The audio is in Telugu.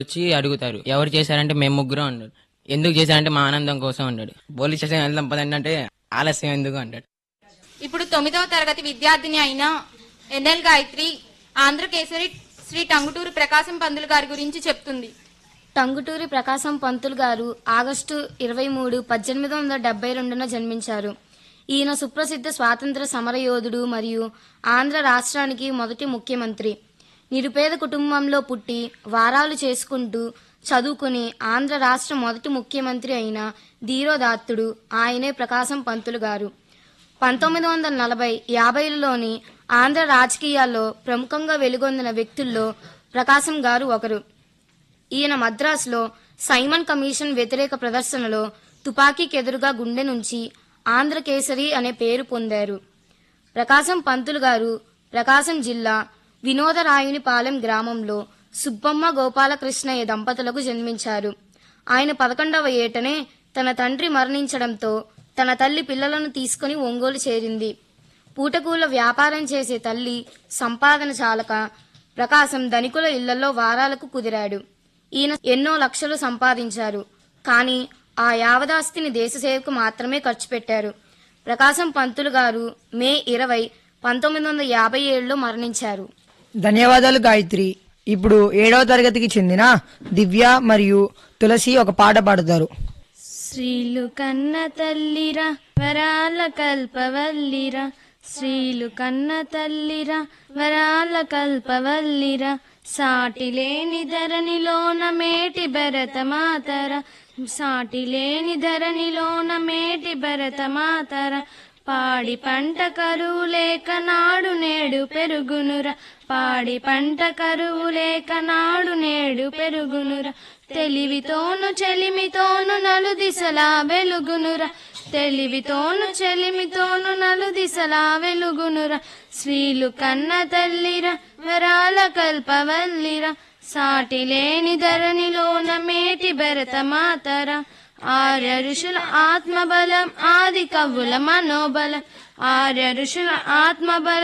వచ్చి అడుగుతారు ఎవరు చేశారంటే మేము ముగ్గురం అన్నాడు ఎందుకు చేశారంటే మా ఆనందం కోసం అన్నాడు పోలీస్ స్టేషన్ వెళ్దాం పదండి అంటే ఆలస్యం ఎందుకు అన్నాడు ఇప్పుడు తొమ్మిదవ తరగతి విద్యార్థిని అయిన ఎన్ఎల్ గాయత్రి ఆంధ్రకేసరి శ్రీ టంగుటూరు ప్రకాశం పందులు గారి గురించి చెప్తుంది టంగుటూరి ప్రకాశం పంతులు గారు ఆగస్టు ఇరవై మూడు పద్దెనిమిది వందల డెబ్బై రెండున జన్మించారు ఈయన సుప్రసిద్ధ స్వాతంత్ర సమరయోధుడు మరియు ఆంధ్ర రాష్ట్రానికి మొదటి ముఖ్యమంత్రి నిరుపేద కుటుంబంలో పుట్టి వారాలు చేసుకుంటూ చదువుకుని ఆంధ్ర రాష్ట్ర మొదటి ముఖ్యమంత్రి అయిన ధీరోదాత్తుడు ఆయనే ప్రకాశం పంతులు గారు పంతొమ్మిది వందల నలభై యాభైలలోని ఆంధ్ర రాజకీయాల్లో ప్రముఖంగా వెలుగొందిన వ్యక్తుల్లో ప్రకాశం గారు ఒకరు ఈయన మద్రాసులో సైమన్ కమిషన్ వ్యతిరేక ప్రదర్శనలో తుపాకీకెదురుగా గుండె నుంచి ఆంధ్రకేసరి అనే పేరు పొందారు ప్రకాశం పంతులు గారు ప్రకాశం జిల్లా వినోదరాయునిపాలెం గ్రామంలో సుబ్బమ్మ గోపాలకృష్ణయ్య దంపతులకు జన్మించారు ఆయన పదకొండవ ఏటనే తన తండ్రి మరణించడంతో తన తల్లి పిల్లలను తీసుకుని ఒంగోలు చేరింది పూటకూల వ్యాపారం చేసే తల్లి సంపాదన చాలక ప్రకాశం ధనికుల ఇళ్లలో వారాలకు కుదిరాడు ఈయన ఎన్నో లక్షలు సంపాదించారు కానీ ఆ యావదాస్తిని దేశసేవకు మాత్రమే ఖర్చు పెట్టారు ప్రకాశం పంతులు గారు మే ఇరవై పంతొమ్మిది వందల యాభై ఏడులో మరణించారు ధన్యవాదాలు గాయత్రి ఇప్పుడు ఏడవ తరగతికి చెందిన దివ్య మరియు తులసి ఒక పాట పాడతారు శ్రీలు కన్న తల్లిరా వరాల కల్పవల్లిరా శ్రీలు కన్న తల్లిరా వరాల కల్పవల్లిరా సాటి లేని ధరణిలోన మేటి భరత మాతర సాటి లేని ధరణిలోన మేటి భరత మాతర పాడి పంట కరువు లేక నాడు నేడు పెరుగునురా పాడి పంట కరువు లేక నాడు నేడు పెరుగునురా తెలివితోను చెలిమితోను నలు దిశలా వెలుగునురా తెలివితోను చెలిమితోను నలు దిశలా వెలుగునురా శ్రీలు కన్న తల్లిరా వరాల కల్పవల్లిరా సాటి లేని ధరణిలోన మేటి భరత మాతర ఆర్య ఋషుల ఆత్మబలం ఆది కవుల మనోబలం ఆర్య ఋషుల ఆత్మబలం